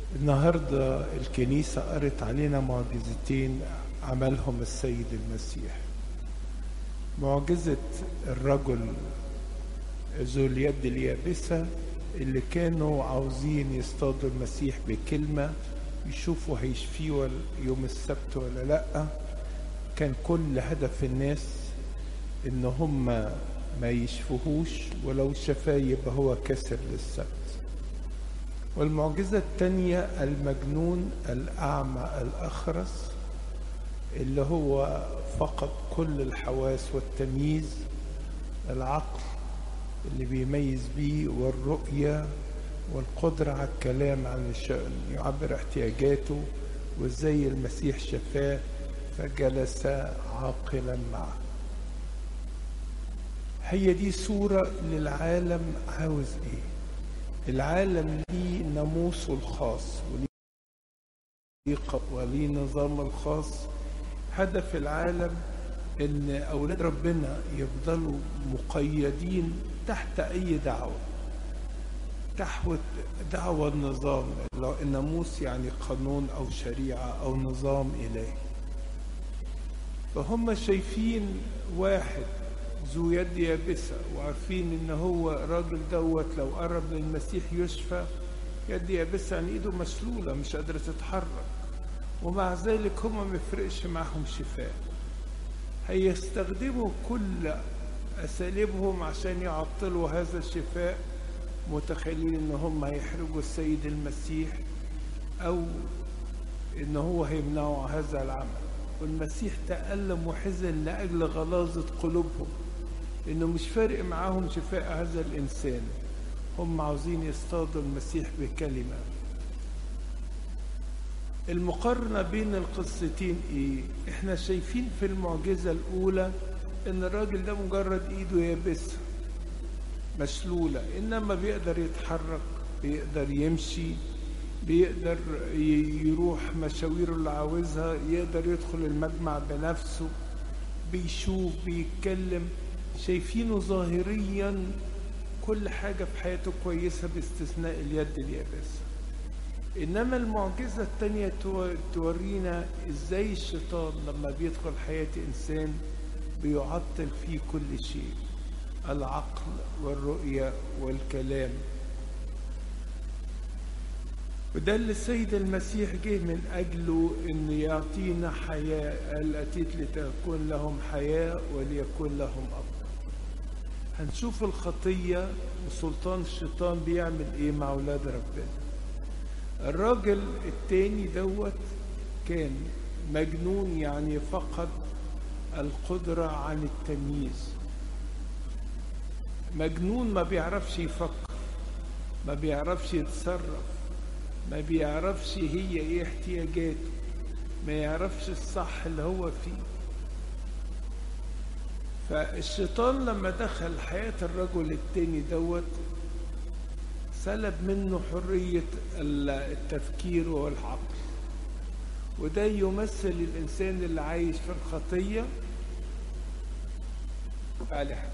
النهاردة الكنيسة قرت علينا معجزتين عملهم السيد المسيح معجزة الرجل ذو اليد اليابسة اللي كانوا عاوزين يصطادوا المسيح بكلمة يشوفوا هيشفيه ولا- يوم السبت ولا لأ كان كل هدف الناس ان هم ما يشفوهوش ولو شفاه يبقى هو كسر للسبت والمعجزة التانية المجنون الأعمى الأخرس اللي هو فقد كل الحواس والتمييز العقل اللي بيميز بيه والرؤية والقدرة على الكلام عن الشأن يعبر احتياجاته وازاي المسيح شفاه فجلس عاقلا معه هي دي صورة للعالم عاوز ايه العالم ليه ناموسه الخاص وليه ق- وليه نظام الخاص هدف العالم ان اولاد ربنا يفضلوا مقيدين تحت اي دعوه تحت دعوة النظام لو الناموس يعني قانون أو شريعة أو نظام إلهي فهم شايفين واحد ذو يد يابسة وعارفين إن هو راجل دوت لو قرب للمسيح يشفى يد يابسة يعني إيده مسلولة مش قادرة تتحرك ومع ذلك هم مفرقش معهم شفاء هيستخدموا كل أساليبهم عشان يعطلوا هذا الشفاء متخيلين ان هم هيحرجوا السيد المسيح او ان هو هيمنعوا هذا العمل والمسيح تألم وحزن لأجل غلاظة قلوبهم انه مش فارق معاهم شفاء هذا الانسان هم عاوزين يصطادوا المسيح بكلمة المقارنة بين القصتين ايه احنا شايفين في المعجزة الاولى ان الراجل ده مجرد ايده يابسه مسلولة إنما بيقدر يتحرك بيقدر يمشي بيقدر ي- يروح مشاويره اللي عاوزها يقدر يدخل المجمع بنفسه بيشوف بيتكلم شايفينه ظاهريا كل حاجة في حياته كويسة باستثناء اليد اليابسة إنما المعجزة التانية تو- تورينا إزاي الشيطان لما بيدخل حياة إنسان بيعطل فيه كل شيء العقل والرؤية والكلام وده اللي السيد المسيح جه من أجله أن يعطينا حياة قال أتيت لتكون لهم حياة وليكون لهم أفضل هنشوف الخطية وسلطان الشيطان بيعمل إيه مع أولاد ربنا الراجل التاني دوت كان مجنون يعني فقد القدرة عن التمييز مجنون ما بيعرفش يفكر ما بيعرفش يتصرف ما بيعرفش هي ايه احتياجاته ما يعرفش الصح اللي هو فيه فالشيطان لما دخل حياة الرجل التاني دوت سلب منه حرية التفكير والعقل وده يمثل الإنسان اللي عايش في الخطية فالح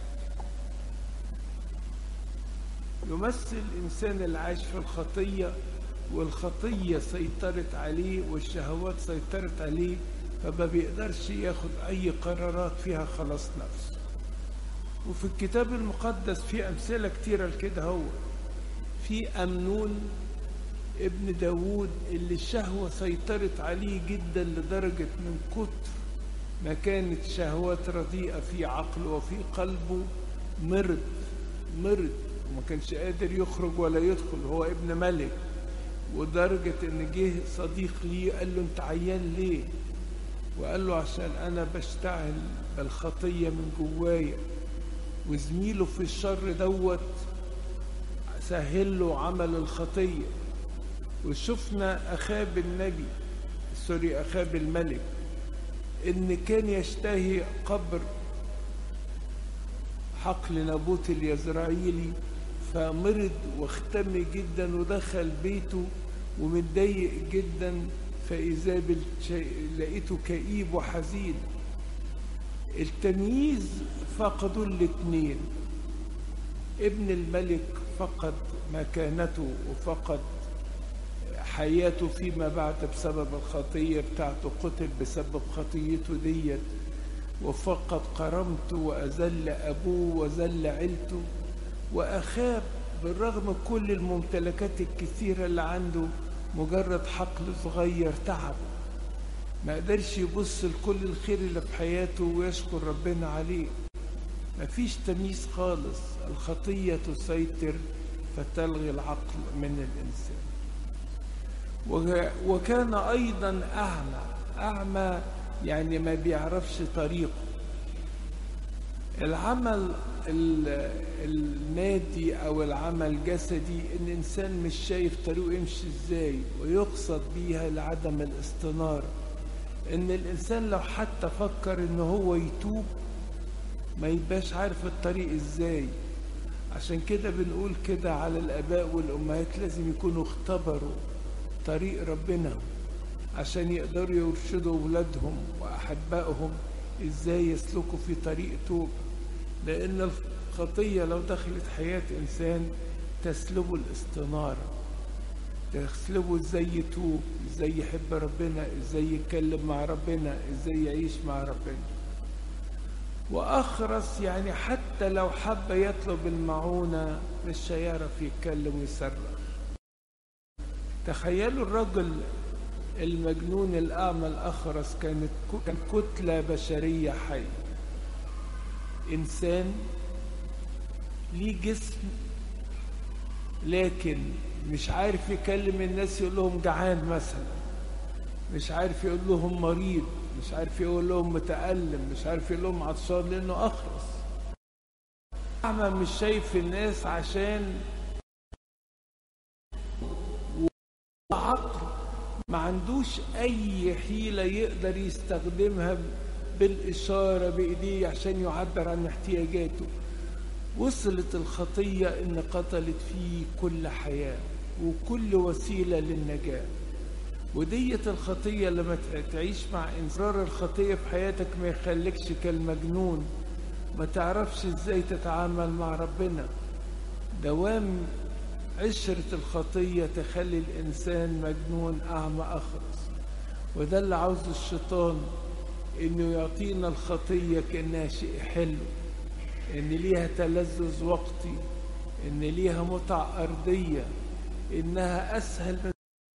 يمثل الإنسان اللي عايش في الخطية والخطية سيطرت عليه والشهوات سيطرت عليه فما بيقدرش ياخد أي قرارات فيها خلاص نفسه وفي الكتاب المقدس في أمثلة كتيرة لكده هو في أمنون ابن داوود اللي الشهوة سيطرت عليه جدا لدرجة من كتر ما كانت شهوات رديئة في عقله وفي قلبه مرض مرض وما كانش قادر يخرج ولا يدخل هو ابن ملك ودرجة ان جه صديق ليه قال له انت عيان ليه وقال له عشان انا بشتعل بالخطية من جوايا وزميله في الشر دوت سهل له عمل الخطية وشفنا أخاب النبي سوري أخاب الملك إن كان يشتهي قبر حقل نابوت اليزرعيلي فمرض واختم جدا ودخل بيته ومتضايق جدا فإذا لقيته كئيب وحزين التمييز فقدوا الاتنين ابن الملك فقد مكانته وفقد حياته فيما بعد بسبب الخطية بتاعته قتل بسبب خطيته ديت وفقد كرامته وأذل أبوه وذل عيلته وأخاب بالرغم من كل الممتلكات الكثيرة اللي عنده مجرد حقل صغير تعب ما قدرش يبص لكل الخير اللي في حياته ويشكر ربنا عليه مفيش تمييز خالص الخطية تسيطر فتلغي العقل من الإنسان وكان أيضا أعمى أعمى يعني ما بيعرفش طريقه العمل المادي أو العمل الجسدي إن الإنسان مش شايف طريقه يمشي إزاي ويقصد بيها لعدم الاستنارة إن الإنسان لو حتى فكر إن هو يتوب ما يبقاش عارف الطريق إزاي عشان كده بنقول كده على الآباء والأمهات لازم يكونوا اختبروا طريق ربنا عشان يقدروا يرشدوا أولادهم وأحبائهم إزاي يسلكوا في طريق توبة لأن الخطية لو دخلت حياة إنسان تسلبه الاستنارة تسلبه إزاي يتوب إزاي يحب ربنا إزاي يتكلم مع ربنا إزاي يعيش مع ربنا وأخرس يعني حتى لو حب يطلب المعونة مش هيعرف يتكلم ويصرخ تخيلوا الرجل المجنون الأعمى الأخرس كانت كان كتلة بشرية حية إنسان ليه جسم لكن مش عارف يكلم الناس يقول لهم جعان مثلا مش عارف يقول لهم مريض مش عارف يقول لهم متألم مش عارف يقول لهم عطشان لأنه أخرس أعمى مش شايف الناس عشان عقل ما عندوش أي حيلة يقدر يستخدمها بالإشارة بإيديه عشان يعبر عن احتياجاته وصلت الخطية إن قتلت فيه كل حياة وكل وسيلة للنجاة ودية الخطية لما تعيش مع إنصرار الخطية في حياتك ما يخليكش كالمجنون ما تعرفش إزاي تتعامل مع ربنا دوام عشرة الخطية تخلي الإنسان مجنون أعمى أخرس وده اللي عاوز الشيطان إنه يعطينا الخطية كأنها شيء حلو إن ليها تلذذ وقتي إن ليها متع أرضية إنها أسهل من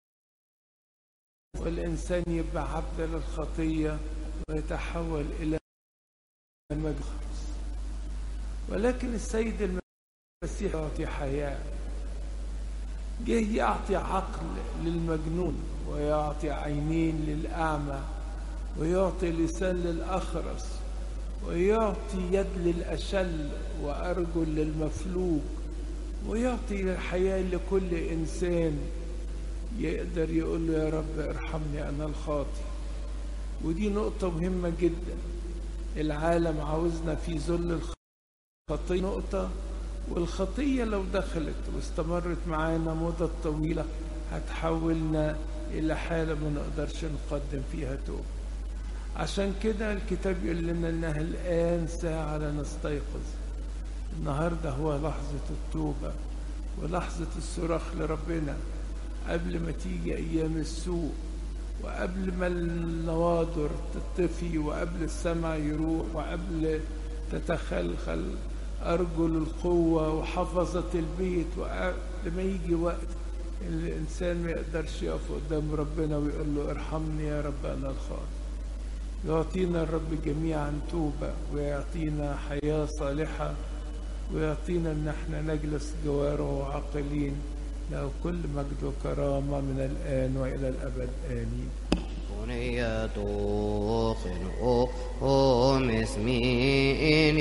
والإنسان يبقى عبد للخطية ويتحول إلى مجخرس ولكن السيد المسيح يعطي حياة جه يعطي عقل للمجنون ويعطي عينين للأعمى ويعطي لسان للأخرس ويعطي يد للأشل وأرجل للمفلوج ويعطي الحياة لكل إنسان يقدر يقول له يا رب ارحمني أنا الخاطي ودي نقطة مهمة جدا العالم عاوزنا في ذل الخطية نقطة والخطية لو دخلت واستمرت معانا مدة طويلة هتحولنا إلى حالة ما نقدرش نقدم فيها توبة عشان كده الكتاب يقول لنا إنها الآن ساعة لنستيقظ النهاردة هو لحظة التوبة ولحظة الصراخ لربنا قبل ما تيجي أيام السوء وقبل ما النوادر تطفي وقبل السمع يروح وقبل تتخلخل أرجل القوة وحفظة البيت وقبل ما يجي وقت الإنسان ما يقدرش يقف قدام ربنا ويقول له ارحمني يا رب أنا الخاطئ يعطينا الرب جميعا توبة ويعطينا حياة صالحة ويعطينا ان احنا نجلس جواره عاقلين له كل مجد وكرامة من الآن وإلى الأبد آمين بنية خنقهم اسمين